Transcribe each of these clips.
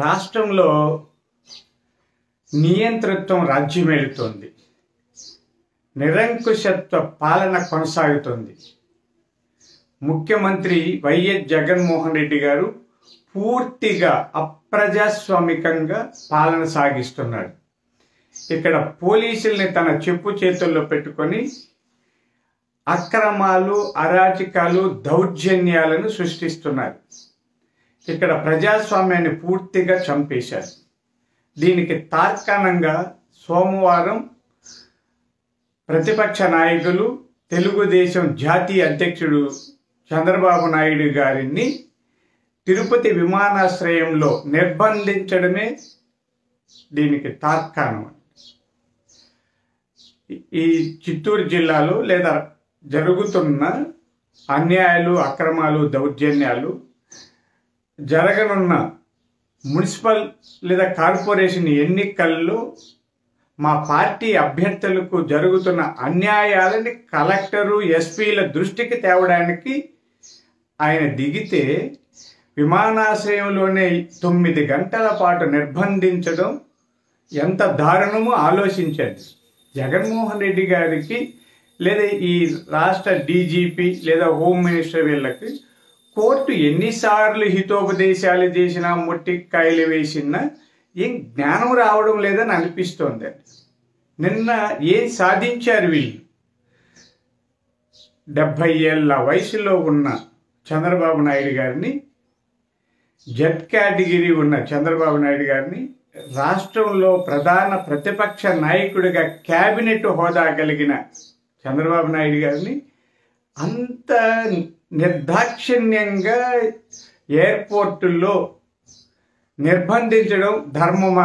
రాష్ట్రంలో నియంతృత్వం రాజ్యమేలుతోంది నిరంకుశత్వ పాలన కొనసాగుతుంది ముఖ్యమంత్రి వైఎస్ జగన్మోహన్ రెడ్డి గారు పూర్తిగా అప్రజాస్వామికంగా పాలన సాగిస్తున్నాడు ఇక్కడ పోలీసుల్ని తన చెప్పు చేతుల్లో పెట్టుకొని అక్రమాలు అరాచకాలు దౌర్జన్యాలను సృష్టిస్తున్నారు ఇక్కడ ప్రజాస్వామ్యాన్ని పూర్తిగా చంపేశారు దీనికి తార్కాణంగా సోమవారం ప్రతిపక్ష నాయకులు తెలుగుదేశం జాతీయ అధ్యక్షుడు చంద్రబాబు నాయుడు గారిని తిరుపతి విమానాశ్రయంలో నిర్బంధించడమే దీనికి తార్కాణం ఈ చిత్తూరు జిల్లాలో లేదా జరుగుతున్న అన్యాయాలు అక్రమాలు దౌర్జన్యాలు జరగనున్న మున్సిపల్ లేదా కార్పొరేషన్ ఎన్నికల్లో మా పార్టీ అభ్యర్థులకు జరుగుతున్న అన్యాయాలని కలెక్టరు ఎస్పీల దృష్టికి తేవడానికి ఆయన దిగితే విమానాశ్రయంలోనే తొమ్మిది గంటల పాటు నిర్బంధించడం ఎంత దారుణమో ఆలోచించండి జగన్మోహన్ రెడ్డి గారికి లేదా ఈ రాష్ట్ర డీజీపీ లేదా హోమ్ మినిస్టర్ వీళ్ళకి కోర్టు ఎన్నిసార్లు హితోపదేశాలు చేసినా ముట్టికాయలు వేసినా ఏం జ్ఞానం రావడం లేదని అనిపిస్తోంది నిన్న ఏం సాధించారు వీళ్ళు డెబ్భై ఏళ్ళ వయసులో ఉన్న చంద్రబాబు నాయుడు గారిని జెడ్ కేటగిరీ ఉన్న చంద్రబాబు నాయుడు గారిని రాష్ట్రంలో ప్రధాన ప్రతిపక్ష నాయకుడిగా కేబినెట్ హోదా కలిగిన చంద్రబాబు నాయుడు గారిని అంత నిర్దాక్షిణ్యంగా ఎయిర్పోర్టుల్లో నిర్బంధించడం ధర్మమా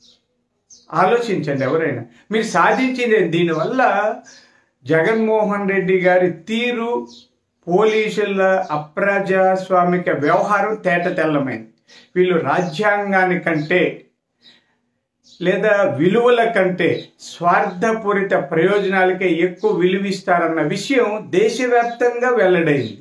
ఆలోచించండి ఎవరైనా మీరు సాధించింది దీనివల్ల జగన్మోహన్ రెడ్డి గారి తీరు పోలీసుల అప్రజాస్వామిక వ్యవహారం తేట తెల్లమైంది వీళ్ళు రాజ్యాంగానికంటే లేదా విలువల కంటే స్వార్థపూరిత ప్రయోజనాలకే ఎక్కువ విలువిస్తారన్న విషయం దేశవ్యాప్తంగా వెల్లడైంది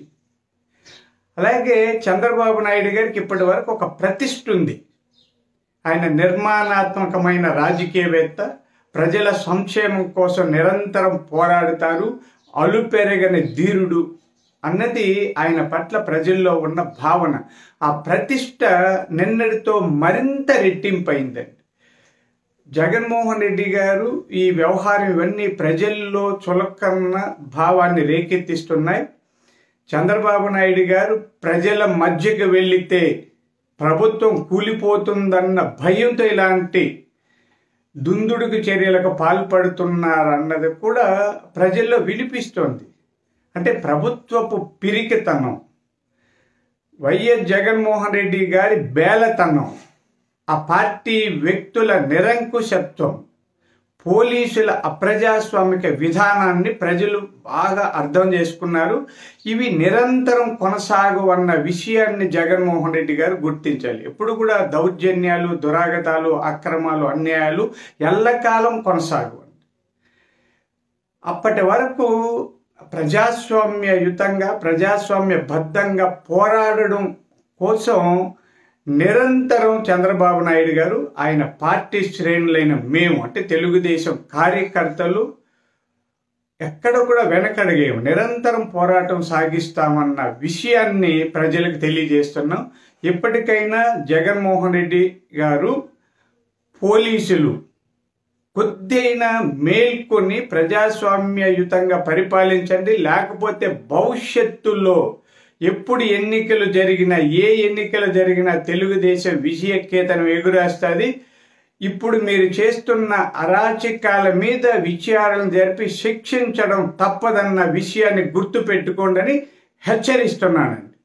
అలాగే చంద్రబాబు నాయుడు గారికి ఇప్పటి వరకు ఒక ప్రతిష్ఠ ఉంది ఆయన నిర్మాణాత్మకమైన రాజకీయవేత్త ప్రజల సంక్షేమం కోసం నిరంతరం పోరాడుతారు అలుపెరగని ధీరుడు అన్నది ఆయన పట్ల ప్రజల్లో ఉన్న భావన ఆ ప్రతిష్ట నిన్నటితో మరింత రెట్టింపైందండి జగన్మోహన్ రెడ్డి గారు ఈ వ్యవహారం ఇవన్నీ ప్రజల్లో చులకన్న భావాన్ని రేకెత్తిస్తున్నాయి చంద్రబాబు నాయుడు గారు ప్రజల మధ్యకు వెళితే ప్రభుత్వం కూలిపోతుందన్న భయంతో ఇలాంటి దుందుడుకు చర్యలకు పాల్పడుతున్నారన్నది కూడా ప్రజల్లో వినిపిస్తోంది అంటే ప్రభుత్వపు పిరికితనం వైఎస్ జగన్మోహన్ రెడ్డి గారి బేలతనం ఆ పార్టీ వ్యక్తుల నిరంకుశత్వం పోలీసుల అప్రజాస్వామిక విధానాన్ని ప్రజలు బాగా అర్థం చేసుకున్నారు ఇవి నిరంతరం కొనసాగు అన్న విషయాన్ని జగన్మోహన్ రెడ్డి గారు గుర్తించాలి ఎప్పుడు కూడా దౌర్జన్యాలు దురాగతాలు అక్రమాలు అన్యాయాలు ఎల్లకాలం కొనసాగు అప్పటి వరకు ప్రజాస్వామ్యయుతంగా ప్రజాస్వామ్యబద్ధంగా పోరాడడం కోసం నిరంతరం చంద్రబాబు నాయుడు గారు ఆయన పార్టీ శ్రేణులైన మేము అంటే తెలుగుదేశం కార్యకర్తలు ఎక్కడ కూడా వెనకడిగేము నిరంతరం పోరాటం సాగిస్తామన్న విషయాన్ని ప్రజలకు తెలియజేస్తున్నాం ఇప్పటికైనా జగన్మోహన్ రెడ్డి గారు పోలీసులు కొద్దిైనా మేల్కొని ప్రజాస్వామ్యయుతంగా పరిపాలించండి లేకపోతే భవిష్యత్తులో ఎప్పుడు ఎన్నికలు జరిగినా ఏ ఎన్నికలు జరిగినా తెలుగుదేశం విజయకేతనం ఎగురేస్తుంది ఇప్పుడు మీరు చేస్తున్న అరాచకాల మీద విచారణ జరిపి శిక్షించడం తప్పదన్న విషయాన్ని గుర్తు పెట్టుకోండి హెచ్చరిస్తున్నానండి